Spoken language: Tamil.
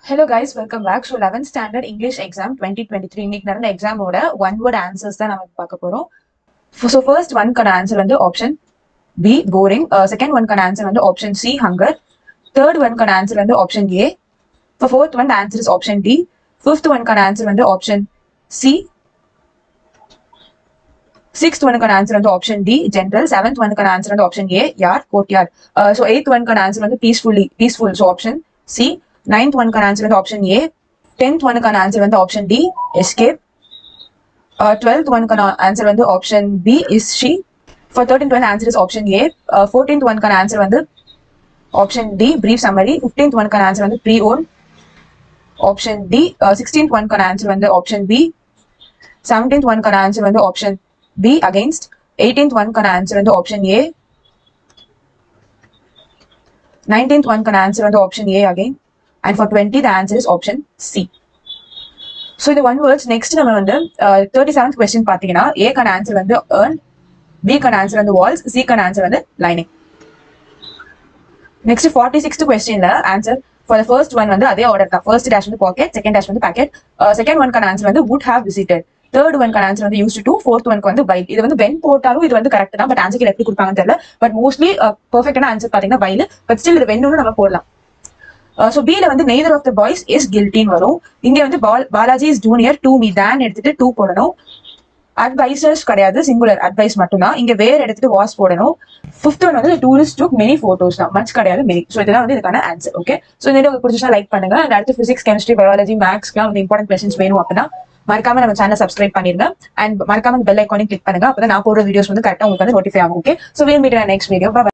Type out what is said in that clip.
hello guys welcome back so eleventh standard English exam twenty twenty three இன்னைக்கு நடந்த எக்ஸாமோட ஒன் வேர்ட் ஆன்சர்ஸ் தான் நம்ம பார்க்க போறோம் ஸோ ஃபர்ஸ்ட் ஒன்க்கான ஆன்சர் வந்து ஆப்ஷன் பி போரிங் செகண்ட் ஒன்க்கான ஆன்சர் வந்து ஆப்ஷன் சி ஹங்கர் தேர்ட் ஒன்க்கான ஆன்சர் வந்து option A fourth one answer is option D fifth ஒன்க்கான ஆன்சர் வந்து ஆப்ஷன் சி சிக்ஸ்த் ஒனுக்கான ஆன்சர் வந்து ஆப்ஷன் டி ஜென்ரல் செவன்த் ஒனுக்கான ஆன்சர் வந்து ஆப்ஷன் ஏ யார் கோட் யார் ஸோ எயித் ஒனுக்கான ஆன்சர் வந்து peacefully peaceful so option C ninth ஒனுக்கான ஆன்சர் வந்து ஆப்ஷன் ஏ டென்த் ஒனுக்கான ஆன்சர் வந்து ஆப்ஷன் டி எஸ்கேப் டுவெல்த் ஒனுக்கான ஆன்சர் வந்து option B is she for thirteen twelve answer is option A fourteenth ஒனுக்கான ஆன்சர் வந்து option D brief summary fifteenth ஒனுக்கான ஆன்சர் வந்து ப்ரீ ஓன் ஆப்ஷன் டி சிக்ஸ்டீன்த் ஒனுக்கான ஆன்சர் வந்து ஆப்ஷன் பி செவன்டீன்த் ஒனுக்கான ஆன்சர் வந்து ஆப்ஷன் பி அகைன்ஸ்ட் எயிட்டீன்த் ஒன்க்கான ஆன்சர் வந்து ஆப்ஷன் ஏ நைன்டீன்த் ஒன்க்கான ஆன்சர் வந்து option A again and for twenty the answer is option C so இது ஒன் வேர்ட்ஸ் நெக்ஸ்ட் நம்ம வந்து தேர்ட்டி செவன்த் கொஸ்டின் பார்த்தீங்கன்னா ஏக்கான ஆன்சர் வந்து ஏர்ன் பிக்கான ஆன்சர் வந்து வால்ஸ் சிக்கான ஆன்சர் வந்து லைனிங் நெக்ஸ்ட் ஃபார்ட்டி சிக்ஸ்த் கொஸ்டின்ல ஆன்சர் ஃபார் ஃபர்ஸ்ட் ஒன் வந்து அதே ஆர்டர் தான் ஃபர்ஸ்ட் டேஷ் வந்து பாக்கெட் செகண்ட் டேஷ் வந்து பேக்கெட் செகண்ட் ஒன்க்கான ஆன்சர் வந்து வுட் ஹேவ் விசிட்டட் தேர்ட் ஒன்க்கான ஆன்சர் வந்து யூஸ் டூ ஃபோர்த் ஒன்க்கு வந்து பைல் இது வந்து வென் போட்டாலும் இது வந்து கரெக்ட் தான் பட் ஆன்சர் எப்படி கொடுப்பாங்கன்னு தெரியல பட் மோஸ்ட்லி பர்ஃபெக்டான ஆன்சர் பாத்தீங்கன்னா பைல் பட் ஸ்டில் இது வென்னு நம்ம போடலாம் ஸோ பில வந்து neither of the boys is கில்ட்டின்னு வரும் இங்க வந்து பால் Balaji is junior to me தான் எடுத்துட்டு டூ போடணும் அட்வைசர்ஸ் கிடையாது சிங்குலர் அட்வைஸ் மட்டும்தான் இங்க வேற எடுத்துட்டு வாஸ் போடணும் ஃபிஃப்த் ஒன் வந்து டூரிஸ்ட் டுக் மெனி போட்டோஸ் தான் மச் கிடையாது மெனி ஸோ இதெல்லாம் வந்து இதுக்கான ஆன்சர் ஓகே ஸோ இந்த உங்களுக்கு பிடிச்சா லைக் பண்ணுங்க அண்ட் அடுத்து பிசிக்ஸ் கெமிஸ்ட்ரி பயாலஜி மேக்ஸ்க்குலாம் வந்து இம்பார்ட்டன்ட் கொஸ்டின்ஸ் வேணும் அப்படின்னா மறக்காம நம்ம சேனல் சப்ஸ்கிரைப் பண்ணிருங்க அண்ட் மறக்காம பெல் ஐக்கானையும் கிளிக் பண்ணுங்க அப்பதான் நான் போடுற வீடியோஸ் வந்து கரெக்டா உங்களுக்கு வந்து நோட்டிஃபை ஆகும் okay so we'll meet next video